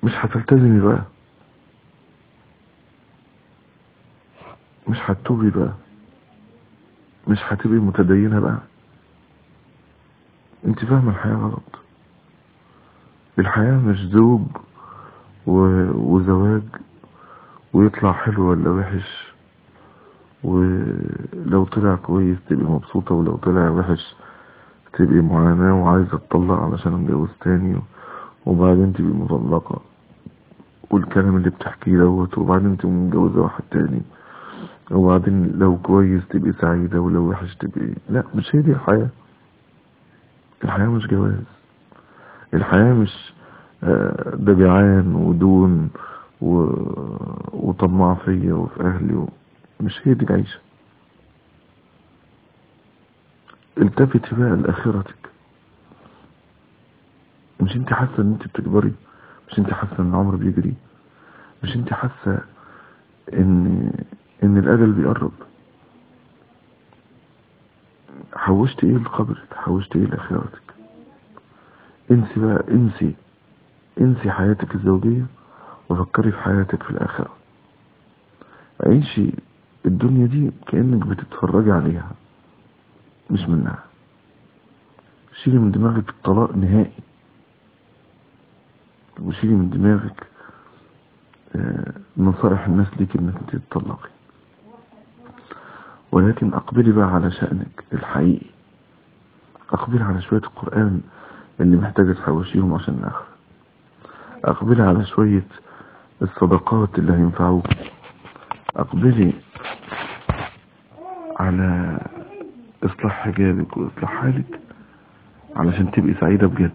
مش هتلتزمي بقى مش هتتوبي بقى مش هتبقي متدينة بقى انت فاهمة الحياة غلط الحياة مش زوج و... وزواج ويطلع حلو ولا وحش ولو طلع كويس تبقي مبسوطة ولو طلع وحش تبقي معاناة وعايزة تطلق علشان اتجوز تاني وبعدين تبقي مطلقة والكلام اللي بتحكيه دوت وبعدين تبقي متجوزة واحد تاني وبعدين لو كويس تبقي سعيدة ولو وحش تبقي لا مش هي دي الحياة الحياة مش جواز الحياة مش ده جعان ودون و... وطماع فيا وفي اهلي و... مش هي دي العيشة التفتي بقى لاخرتك مش انت حاسة ان انت بتكبري مش انت حاسة ان العمر بيجري مش انت حاسة ان ان الاجل بيقرب حوشت ايه لقبرك حوشت ايه لاخرتك انسي بقى انسي انسي حياتك الزوجية وفكري في حياتك في الآخرة عيشي الدنيا دي كأنك بتتفرجي عليها مش منها شيلي من دماغك الطلاق نهائي وشيلي من دماغك نصائح الناس ليك انك تتطلقي ولكن اقبلي بقى على شأنك الحقيقي اقبلي على شوية القرآن اللي محتاجة تحوشيهم عشان الآخرة اقبلي على شوية الصدقات اللي هينفعوك اقبلي على اصلاح حجابك واصلاح حالك علشان تبقي سعيدة بجد